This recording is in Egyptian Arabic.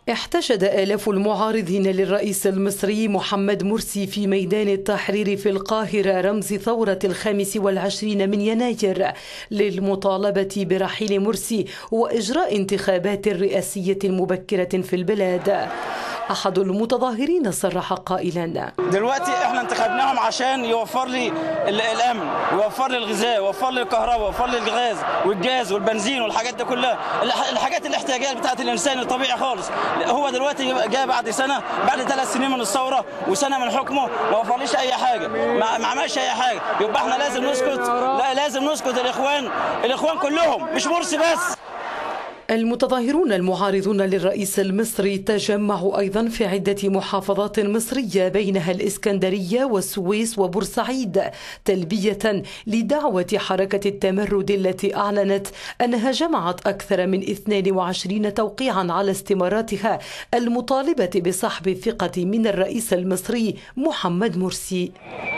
احتشد آلاف المعارضين للرئيس المصري محمد مرسي في ميدان التحرير في القاهرة رمز ثورة الخامس والعشرين من يناير للمطالبة برحيل مرسي وإجراء انتخابات رئاسية مبكرة في البلاد أحد المتظاهرين صرح قائلا دلوقتي احنا انتخبناهم عشان يوفر لي ال- الامن ويوفر لي الغذاء ويوفر لي الكهرباء ويوفر لي الغاز والجاز والبنزين والحاجات دي كلها الح- الحاجات الاحتياجات بتاعت الانسان الطبيعي خالص هو دلوقتي جاء بعد سنه بعد ثلاث سنين من الثوره وسنه من حكمه ما وفرليش اي حاجه ما ما عملش اي حاجه يبقى احنا لازم نسكت لا لازم نسكت الاخوان الاخوان كلهم مش مرسي بس المتظاهرون المعارضون للرئيس المصري تجمعوا أيضا في عدة محافظات مصرية بينها الإسكندرية والسويس وبورسعيد تلبية لدعوة حركة التمرد التي أعلنت أنها جمعت أكثر من 22 توقيعا على استماراتها المطالبة بسحب الثقة من الرئيس المصري محمد مرسي